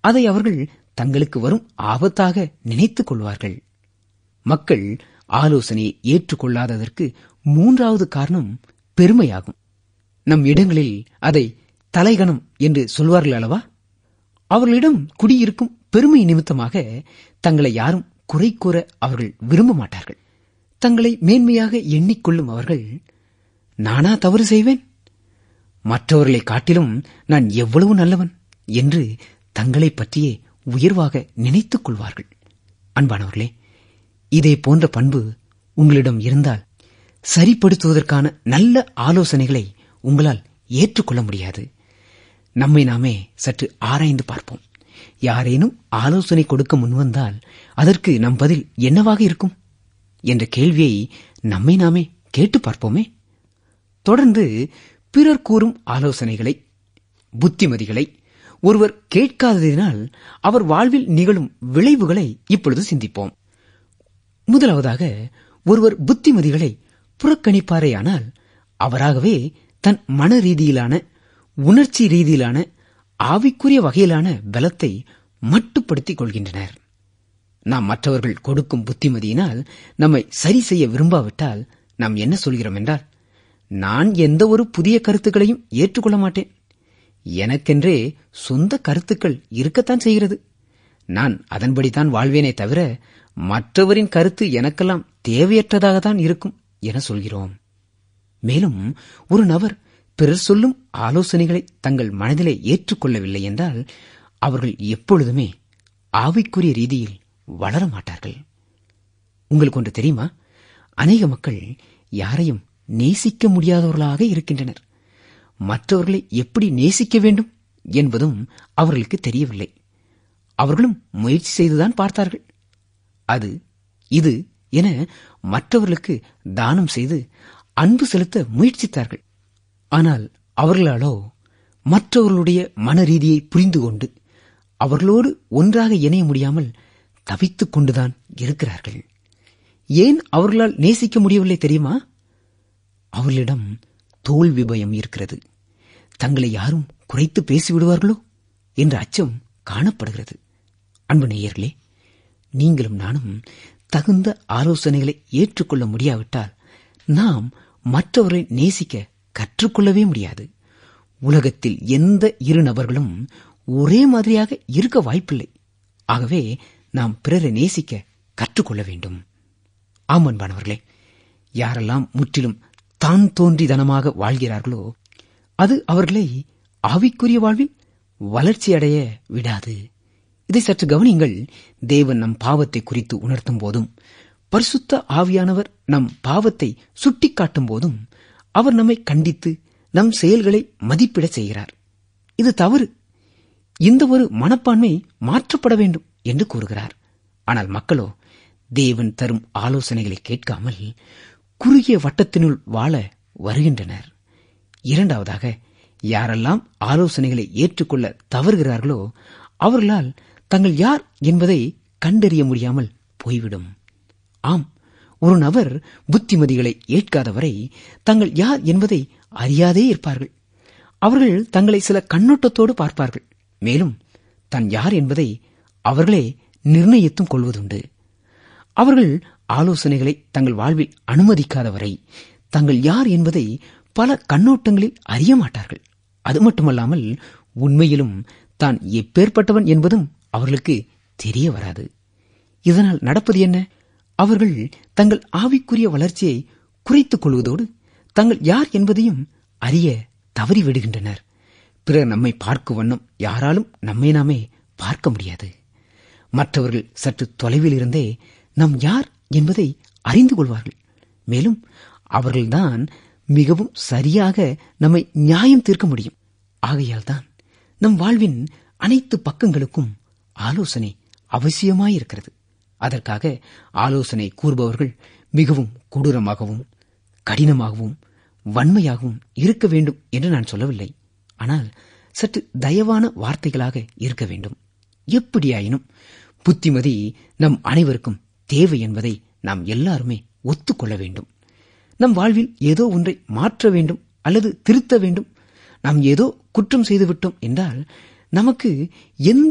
அதை அவர்கள் தங்களுக்கு வரும் ஆபத்தாக நினைத்துக் கொள்வார்கள் மக்கள் ஆலோசனையை ஏற்றுக்கொள்ளாததற்கு மூன்றாவது காரணம் பெருமையாகும் நம் இடங்களில் அதை தலைகணம் என்று சொல்வார்கள் அல்லவா அவர்களிடம் குடியிருக்கும் பெருமை நிமித்தமாக தங்களை யாரும் குறை கூற அவர்கள் விரும்ப மாட்டார்கள் தங்களை மேன்மையாக எண்ணிக்கொள்ளும் அவர்கள் நானா தவறு செய்வேன் மற்றவர்களை காட்டிலும் நான் எவ்வளவு நல்லவன் என்று தங்களை பற்றியே உயர்வாக நினைத்துக் கொள்வார்கள் அன்பானவர்களே இதே போன்ற பண்பு உங்களிடம் இருந்தால் சரிப்படுத்துவதற்கான நல்ல ஆலோசனைகளை உங்களால் ஏற்றுக்கொள்ள முடியாது நம்மை நாமே சற்று ஆராய்ந்து பார்ப்போம் யாரேனும் ஆலோசனை கொடுக்க முன்வந்தால் அதற்கு நம் பதில் என்னவாக இருக்கும் என்ற கேள்வியை நம்மை நாமே கேட்டு பார்ப்போமே தொடர்ந்து பிறர் கூறும் ஆலோசனைகளை புத்திமதிகளை ஒருவர் கேட்காததினால் அவர் வாழ்வில் நிகழும் விளைவுகளை இப்பொழுது சிந்திப்போம் முதலாவதாக ஒருவர் புத்திமதிகளை புறக்கணிப்பாரேயானால் அவராகவே தன் மன ரீதியிலான உணர்ச்சி ரீதியிலான ஆவிக்குரிய வகையிலான பலத்தை மட்டுப்படுத்திக் கொள்கின்றனர் நாம் மற்றவர்கள் கொடுக்கும் புத்திமதியினால் நம்மை சரி செய்ய விரும்பாவிட்டால் நாம் என்ன சொல்கிறோம் என்றால் நான் எந்த ஒரு புதிய கருத்துக்களையும் ஏற்றுக்கொள்ள மாட்டேன் எனக்கென்றே சொந்த கருத்துக்கள் இருக்கத்தான் செய்கிறது நான் அதன்படிதான் வாழ்வேனே தவிர மற்றவரின் கருத்து எனக்கெல்லாம் தேவையற்றதாகத்தான் இருக்கும் என சொல்கிறோம் மேலும் ஒரு நபர் பிறர் சொல்லும் ஆலோசனைகளை தங்கள் மனதிலே ஏற்றுக்கொள்ளவில்லை என்றால் அவர்கள் எப்பொழுதுமே ஆவிக்குரிய ரீதியில் வளர மாட்டார்கள் உங்களுக்கு ஒன்று தெரியுமா அநேக மக்கள் யாரையும் நேசிக்க முடியாதவர்களாக இருக்கின்றனர் மற்றவர்களை எப்படி நேசிக்க வேண்டும் என்பதும் அவர்களுக்கு தெரியவில்லை அவர்களும் முயற்சி செய்துதான் பார்த்தார்கள் அது இது என மற்றவர்களுக்கு தானம் செய்து அன்பு செலுத்த முயற்சித்தார்கள் ஆனால் அவர்களாலோ மற்றவர்களுடைய மன ரீதியை புரிந்து கொண்டு அவர்களோடு ஒன்றாக இணைய முடியாமல் தவித்துக் கொண்டுதான் இருக்கிறார்கள் ஏன் அவர்களால் நேசிக்க முடியவில்லை தெரியுமா அவர்களிடம் தோல்வி பயம் இருக்கிறது தங்களை யாரும் குறைத்து பேசிவிடுவார்களோ என்ற அச்சம் காணப்படுகிறது அன்பு நேயர்களே நீங்களும் நானும் தகுந்த ஆலோசனைகளை ஏற்றுக்கொள்ள முடியாவிட்டால் நாம் மற்றவரை நேசிக்க கற்றுக்கொள்ளவே முடியாது உலகத்தில் எந்த இரு நபர்களும் ஒரே மாதிரியாக இருக்க வாய்ப்பில்லை ஆகவே நாம் பிறரை நேசிக்க கற்றுக்கொள்ள வேண்டும் ஆம் அன்பானவர்களே யாரெல்லாம் முற்றிலும் தான் தோன்றிதனமாக வாழ்கிறார்களோ அது அவர்களை ஆவிக்குரிய வாழ்வில் வளர்ச்சியடைய விடாது இதை சற்று கவனிங்கள் தேவன் நம் பாவத்தை குறித்து உணர்த்தும் போதும் பரிசுத்த ஆவியானவர் நம் பாவத்தை சுட்டிக்காட்டும் போதும் அவர் நம்மை கண்டித்து நம் செயல்களை மதிப்பிட செய்கிறார் இது தவறு இந்த ஒரு மனப்பான்மை மாற்றப்பட வேண்டும் என்று கூறுகிறார் ஆனால் மக்களோ தேவன் தரும் ஆலோசனைகளை கேட்காமல் குறுகிய வட்டத்தினுள் வாழ வருகின்றனர் இரண்டாவதாக யாரெல்லாம் ஆலோசனைகளை ஏற்றுக்கொள்ள தவறுகிறார்களோ அவர்களால் தங்கள் யார் என்பதை கண்டறிய முடியாமல் போய்விடும் ஆம் ஒரு நபர் புத்திமதிகளை ஏற்காதவரை தங்கள் யார் என்பதை அறியாதே இருப்பார்கள் அவர்கள் தங்களை சில கண்ணோட்டத்தோடு பார்ப்பார்கள் மேலும் தன் யார் என்பதை அவர்களே நிர்ணயித்தும் கொள்வதுண்டு அவர்கள் ஆலோசனைகளை தங்கள் வாழ்வில் அனுமதிக்காதவரை தங்கள் யார் என்பதை பல கண்ணோட்டங்களில் அறிய மாட்டார்கள் அது மட்டுமல்லாமல் உண்மையிலும் தான் எப்பேற்பட்டவன் என்பதும் அவர்களுக்கு தெரிய வராது இதனால் நடப்பது என்ன அவர்கள் தங்கள் ஆவிக்குரிய வளர்ச்சியை குறைத்துக் கொள்வதோடு தங்கள் யார் என்பதையும் அறிய தவறிவிடுகின்றனர் பிறர் நம்மை பார்க்கும் வண்ணம் யாராலும் நம்மை நாமே பார்க்க முடியாது மற்றவர்கள் சற்று தொலைவில் இருந்தே நம் யார் என்பதை அறிந்து கொள்வார்கள் மேலும் அவர்கள்தான் மிகவும் சரியாக நம்மை நியாயம் தீர்க்க முடியும் ஆகையால்தான் நம் வாழ்வின் அனைத்து பக்கங்களுக்கும் ஆலோசனை அவசியமாயிருக்கிறது அதற்காக ஆலோசனை கூறுபவர்கள் மிகவும் கொடூரமாகவும் கடினமாகவும் வன்மையாகவும் இருக்க வேண்டும் என்று நான் சொல்லவில்லை ஆனால் சற்று தயவான வார்த்தைகளாக இருக்க வேண்டும் எப்படியாயினும் புத்திமதி நம் அனைவருக்கும் தேவை என்பதை நாம் எல்லாருமே ஒத்துக்கொள்ள வேண்டும் நம் வாழ்வில் ஏதோ ஒன்றை மாற்ற வேண்டும் அல்லது திருத்த வேண்டும் நாம் ஏதோ குற்றம் செய்துவிட்டோம் என்றால் நமக்கு எந்த